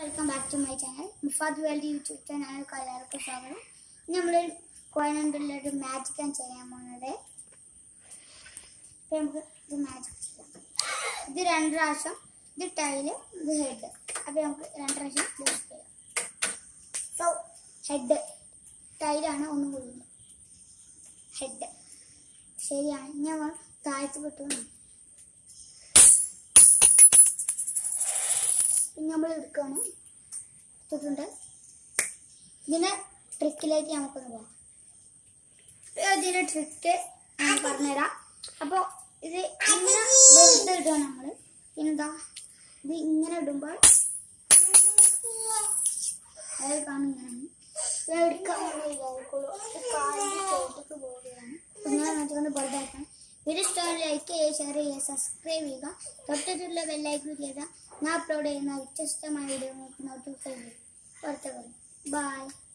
welcome back to my channel Mufad world YouTube ചാനലിലേക്ക് എല്ലാവർക്കും സ്വാഗതം ഇന്ന് നമ്മൾ കോയിനുണ്ടുള്ള ഒരു മാജിക് ആണ് ചെയ്യാൻ പോകുന്നത് അപ്പോൾ നമുക്ക് ഇത് മാജിക് ചെയ്യാം ഇത് രണ്ട് പ്രാവശ്യം ഇത് ടൈല് ഇത് ഹെഡ് അപ്പോൾ നമുക്ക് രണ്ട് പ്രാവശ്യം യൂസ് ചെയ്യാം സോ ഹെഡ് ടൈലാണ് ഒന്നും കൂടി ഹെഡ് ശരിയാണ് ഇനി നമ്മൾ താഴ്ത്തി വിട്ടു പിന്നെ നമ്മൾ എടുക്കുകയാണ് എടുത്തിട്ടുണ്ട് ഇതിൻ്റെ ട്രിക്കിലേക്ക് നമുക്കൊന്ന് പോകാം ഇതിൻ്റെ ട്രിക്ക് ഞാൻ പറഞ്ഞുതരാം അപ്പോൾ ഇത് ഇങ്ങനെ വെറുതെ ഇടുക നമ്മൾ പിന്നെന്താ ഇത് ഇങ്ങനെ ഇടുമ്പോൾ അതായത് കാണുന്നതാണ് ഇത് എടുക്കാൻ ഇതായിക്കോളൂ കാലിൻ്റെ ചോട്ടക്ക് പോവുകയാണ് ഇങ്ങനെ വെച്ചുകൊണ്ട് വെറുതെ ആക്കണം വീഡിയോ ഇഷ്ടമായി ലൈക്ക് ചെയ്യുക ഷെയർ ചെയ്യുക സബ്സ്ക്രൈബ് ചെയ്യുക തൊട്ടിട്ടുള്ള ബെല്ലൈക്കൺ ചെയ്താൽ ഞാൻ അപ്ലോഡ് ചെയ്യുന്ന വ്യത്യസ്തമായ വീഡിയോ നോട്ടിഫൈ ചെയ്യും പുറത്തെ ബൈ